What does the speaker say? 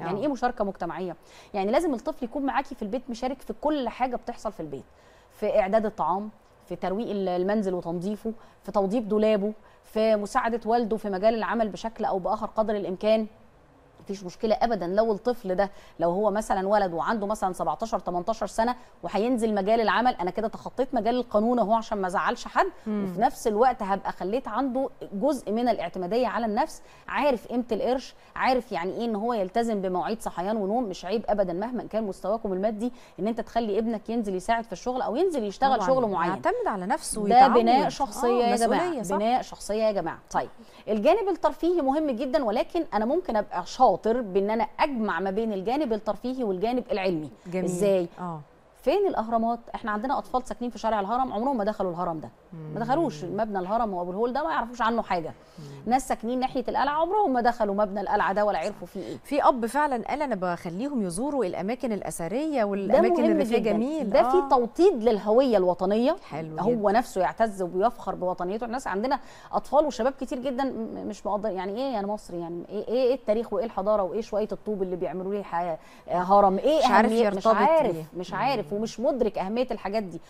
يعني آه. ايه مشاركه مجتمعيه يعني لازم الطفل يكون معاكي في البيت مشارك في كل حاجه بتحصل في البيت في اعداد الطعام في ترويق ال- المنزل وتنظيفه في توضيب دولابه في مساعده والده في مجال العمل بشكل او باخر قدر الامكان مفيش مشكله ابدا لو الطفل ده لو هو مثلا ولد وعنده مثلا 17 18 سنه وهينزل مجال العمل انا كده تخطيت مجال القانون اهو عشان ما ازعلش حد وفي نفس الوقت هبقى خليت عنده جزء من الاعتماديه على النفس عارف قيمه القرش عارف يعني ايه ان هو يلتزم بمواعيد صحيان ونوم مش عيب ابدا مهما كان مستواكم المادي ان انت تخلي ابنك ينزل يساعد في الشغل او ينزل يشتغل طبعاً. شغل معين يعتمد على نفسه ده ويتعود. بناء شخصيه آه، يا جماعه مسؤولية، صح. بناء شخصيه يا جماعه طيب الجانب الترفيهي مهم جدا ولكن انا ممكن ابقى شاطر بان انا اجمع ما بين الجانب الترفيهي والجانب العلمي جميل. ازاي اه فين الاهرامات احنا عندنا اطفال ساكنين في شارع الهرم عمرهم ما دخلوا الهرم ده ما دخلوش مبنى الهرم وابو الهول ده ما يعرفوش عنه حاجه ناس ساكنين ناحيه القلعه عمرهم ما دخلوا مبنى القلعه ده ولا عرفوا فيه ايه في اب فعلا قال انا بخليهم يزوروا الاماكن الاثريه ده والاماكن مهم اللي فيها جدا. جميل ده في آه. توطيد للهويه الوطنيه حلو هو نفسه يعتز وبيفخر بوطنيته الناس عندنا اطفال وشباب كتير جدا م- مش مقدر يعني ايه يعني مصري يعني ايه ايه, إيه التاريخ وايه الحضاره وايه شويه الطوب اللي بيعملوا ليه ح- هرم ايه مش عارف أهمية- مش يرتبط عارف بيه. مش عارف ومش مدرك اهميه الحاجات دي